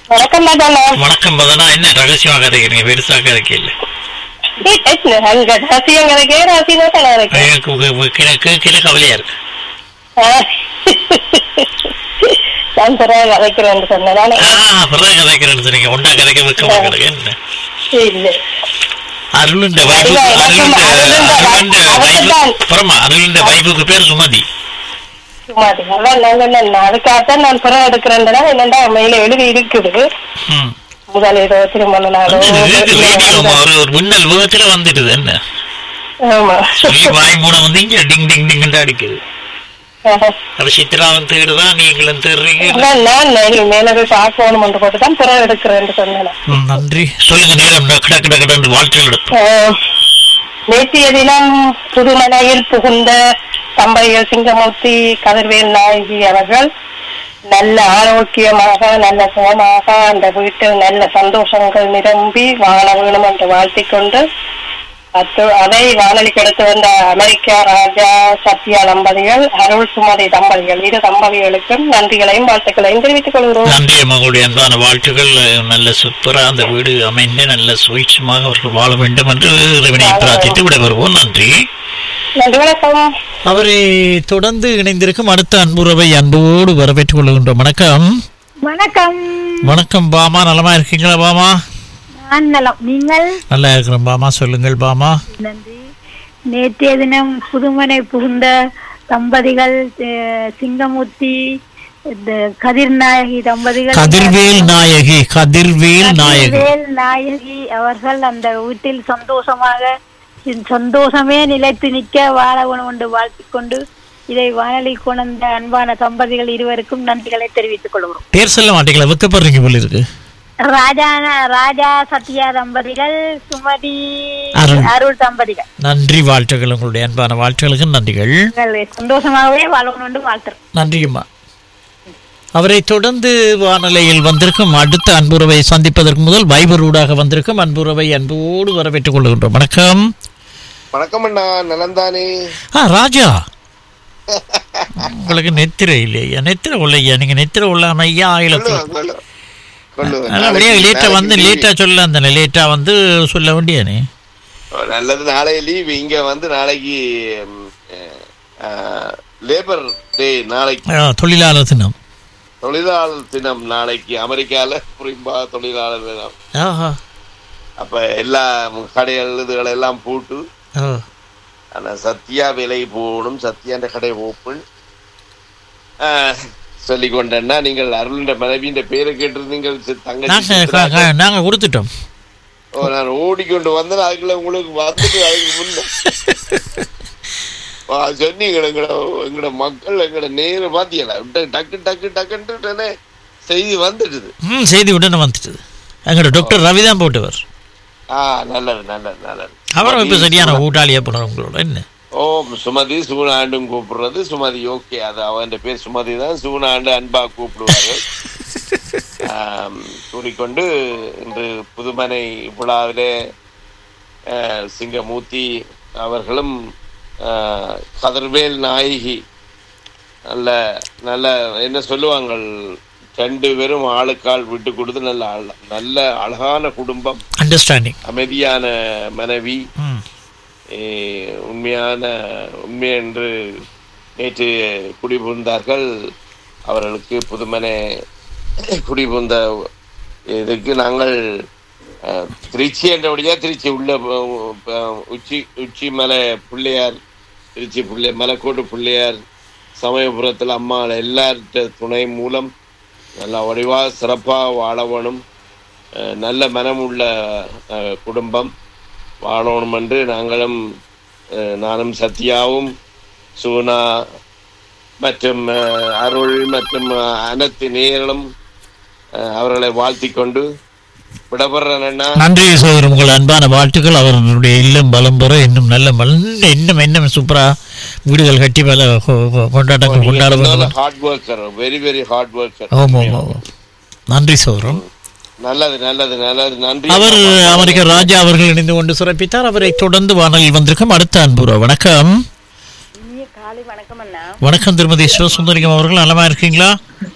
வணக்கம் ராஜாண்ணா வணக்கம் பதனா என்ன ரகசியமாக கதைக்கிறீங்க பெருசாக கதைக்கல அங்க ரசியம் கிடைக்கே ரசியம் தான் கிடைக்கும் எனக்கு உங்க- உங்க கிட- கேட்கல கவலையா இருக்கு நான் பிறகு கதைக்கிறேன் சொன்னதானே ஆ பிறகு கதைக்கிறேன்னு சொன்னீங்க ஒன்றா கதைக்க வைக்க கிடக்கு என்ன இல்லை அருளுண்ட வைப்பு அதுதான் அருளுண்ட அருளுண்ட அருளுண்ட வைப்பு வைப்பு தான். புறமா அருளுண்ட வைப்புக்கு பேர் சுமதி சும்மாடி அதான் நான் சொன்னேன் அதுக்காகத்தான் நான் பிறகு எடுக்கிறேன்டா என்னண்டா மேல எழுதி இருக்குது ம். முதல் ஏதோ திருமண நாடோ வந்து இது ரேடியோ ஒரு ஒரு மின்னல் வேகத்துல வந்துடுது என்ன ஆமா சொல்லி வாய் மூட வந்து இங்க டிங் டிங் டிங் அடிக்குது அது சித்ராவும் தேடுதான் நீங்களும் தேடுறீங்க அதான் நான் மேல மேல போய் பார்க்கணும் என்று போட்டு தான் பிறகு எடுக்கிறேன் சொன்னேன் ம், நன்றி சொல்லுங்க நேரம் கிட கிட கிடந்து வாழ்த்துகள் எடுப்போம் ஆஹ், நேற்றைய தினம் புதுமனையில் புகுந்த தம்பையர் சிங்கமூர்த்தி கதிர்வேல் நாயகி அவர்கள் நல்ல ஆரோக்கியமாக நல்ல சுகமாக அந்த வீட்டில் நல்ல சந்தோஷங்கள் நிரம்பி வாழ வேணும் என்று வாழ்த்திக் கொண்டு அத்து அதை வானொலிக்கு எடுத்து வந்த அமெரிக்கா ராஜா சத்யா தம்பதிகள் அருள் சுமதி தம்பதிகள் இரு தம்பதிகளுக்கும் நன்றிகளையும் வாழ்த்துக்களையும் தெரிவித்துக் கொள்கிறோம் நன்றி மகளுடைய அன்பான வாழ்த்துக்கள் நல்ல சூப்பரா அந்த வீடு அமைந்து நல்ல சுவிட்சமாக அவர்கள் வாழ வேண்டும் என்று இறைவனை பிரார்த்தித்து விடைபெறுவோம் நன்றி நன்றி வணக்கம் அவரை தொடர்ந்து இணைந்திருக்கும் அடுத்த அன்புறவை அன்போடு வரவேற்றுக் கொள்கின்றோம் வணக்கம் வணக்கம் வணக்கம் பாமா நலமா இருக்கீங்களா பாமா நான் நலம் நீங்கள் நல்லா இருக்கிறோம் பாமா சொல்லுங்கள் பாமா நன்றி நேற்றைய தினம் புதுமனை புகுந்த தம்பதிகள் அஹ், சிங்கமூர்த்தி இந்த கதிர்நாயகி தம்பதிகள் கதிர்வேல் நாயகி கதிர்வேல் நாயகி கதிர்வேல் நாயகி அவர்கள் அந்த வீட்டில் சந்தோஷமாக இந்த சந்தோஷமே நிலைத்து நிற்க வாழ வேணும் என்று வாழ்த்திக் கொண்டு இதை வானொலி கொண்ட அன்பான தம்பதிகள் இருவருக்கும் நன்றிகளை தெரிவித்துக் கொள்கிறோம் பேர் சொல்ல மாட்டீங்களா வெக்கப்படுறீங்க போல இருக்கு ராஜா ராஜா சத்யா தம்பதிகள் சுமதி அருள். அருள் தம்பதிகள் நன்றி வாழ்த்துக்கள் உங்களுடைய அன்பான வாழ்த்துக்களுக்கு நன்றிகள் நீங்கள் சந்தோஷமாகவே வாழணும்னு வாழ்த்துறோம் நன்றியம்மா அவரை தொடர்ந்து வானொலியில் வந்திருக்கும் அடுத்த அன்புறவை சந்திப்பதற்கு முதல் வைபர் ஊடாக வந்திருக்கும் அன்புறவை அன்போடு வரவேற்றுக் கொள்கின்றோம் வணக்கம் வணக்கம் அண்ணா நலந்தானே ஆ ராஜா உங்களுக்கு நெத்திரை இல்லையா நெத்திரை உள்ளையா நீங்க நெத்திரை உள்ளாம ஐயா ஆயிலத்தில் கொள்ளுவேன், கொள்ளுவேன். கொள்ளுவேன். அதான் வெளியே நாளைக்கு- லேட்டா வந்து நாளைக்கு லேட்டா சொல்ல அந்த லேட்டா வந்து சொல்ல வேண்டியானே leave. நல்லது நாளை லீவ் இங்க வந்து நாளைக்கு லேபர் டே நாளைக்கு ஆ, தொழிலாளர் தினம் தொழிலாளர் தினம் நாளைக்கு அமெரிக்கால குறிப்பா தொழிலாளர் தினம் ஆஹா அப்ப எல்லா கடைகள் இதுகள் எல்லாம் போட்டு ஓ ஆனா சத்யா விலை போகணும் சத்யான்ற கடை ஓப்பன் சொல்லி கொண்டேன்னா நீங்கள் அருளின்ற மனைவியின் பேரை கேட்டிருந்தீங்கள் சி- தங்கச்சி நாங்க சித்ரா. க- க- நாங்க கொடுத்துட்டோம் ஓ நான் ஓடிக்கொண்டு வந்தேன் அதுக்குள்ள உங்களுக்கு வந்துட்டு அதுக்கு முன்ன ஆ, சொன்னீங்க எங்கட எங்கட மக்கள் எங்கட நேர பாத்தியல டக்கு டக்கு டக்குன்னு செய்தி வந்துடுது ம் செய்தி உடனே வந்துட்டது எங்களோட டாக்டர் ரவி தான் போட்டவர் ஆ நல்லது நல்லது நல்லது அவரும் இப்போ சரியான கூட்டாளியா போனார் உங்களோட என்ன ஓ சுமதி சூனாண்டும் கூப்பிடுறது சுமதி ஓகே அது அவன் பேர் சுமதி தான் சூனாண்டு அன்பா கூப்பிடுவார்கள் ஆம், கூறிக்கொண்டு இன்று புதுமனை விழாவிலே அஹ், சிங்கமூர்த்தி அவர்களும் அஹ், கதிர்வேல் நாயகி நல்ல நல்ல என்ன சொல்லுவாங்க ரெண்டு பேரும் ஆளுக்கால் விட்டு கொடுத்து நல்ல அழ- நல்ல அழகான குடும்பம் அண்டர்ஸ்டாண்டிங் அமைதியான மனைவி ம் ஏ, உண்மையான உண்மை என்று நேற்று குடிபுகுந்தார்கள் அவர்களுக்கு புதுமனை குடிபுகுந்த இதுக்கு நாங்கள் அஹ், திருச்சி என்றபடியா திருச்சி உள்ள அஹ், அஹ், உச்சி உச்சி மலை பிள்ளையார் திருச்சி பிள்ளை மலைக்கோட்டு பிள்ளையார் சமயபுரத்தில் அம்மா எல்லார்ட்ட துணை மூலம் நல்லா வடிவா சிறப்பாக வாழ வேணும் அஹ், நல்ல மனம் உள்ள அஹ், குடும்பம் வாழணும் என்று நாங்களும் அஹ், நானும் சத்யாவும் சூனா மற்றும் அஹ், அருள் மற்றும் அஹ், அனைத்து நேர்களும் அஹ், அவர்களை வாழ்த்திக் கொண்டு விடப்படுறேன் அண்ணா நன்றி சோதரன் உங்கள் அன்பான வாழ்த்துக்கள் அவர்களுடைய இல்லம் பலம் பெற இன்னும் நல்ல பலம் இன்னும் இன்னும் சூப்பரா வீடுகள் கட்டி பல கொ- கொ- கொண்டாட்டங்கள் கொண்டாட வேண்டும் hard worker very very hard worker ஆமாம் ஆமாம் ஆமாம். நன்றி சோதரம் நல்லது நல்லது நல்லது நன்றி அவர் அமெரிக்க ராஜா அவர்கள் இணைந்து கொண்டு சிறப்பித்தார் அவரை தொடர்ந்து வானலில் வந்திருக்கும் அடுத்த அன்புறவு வணக்கம் இனிய காலை வணக்கம் அண்ணா வணக்கம் திருமதி சிவசுந்தரிகம் அவர்கள் நலமா இருக்கீங்களா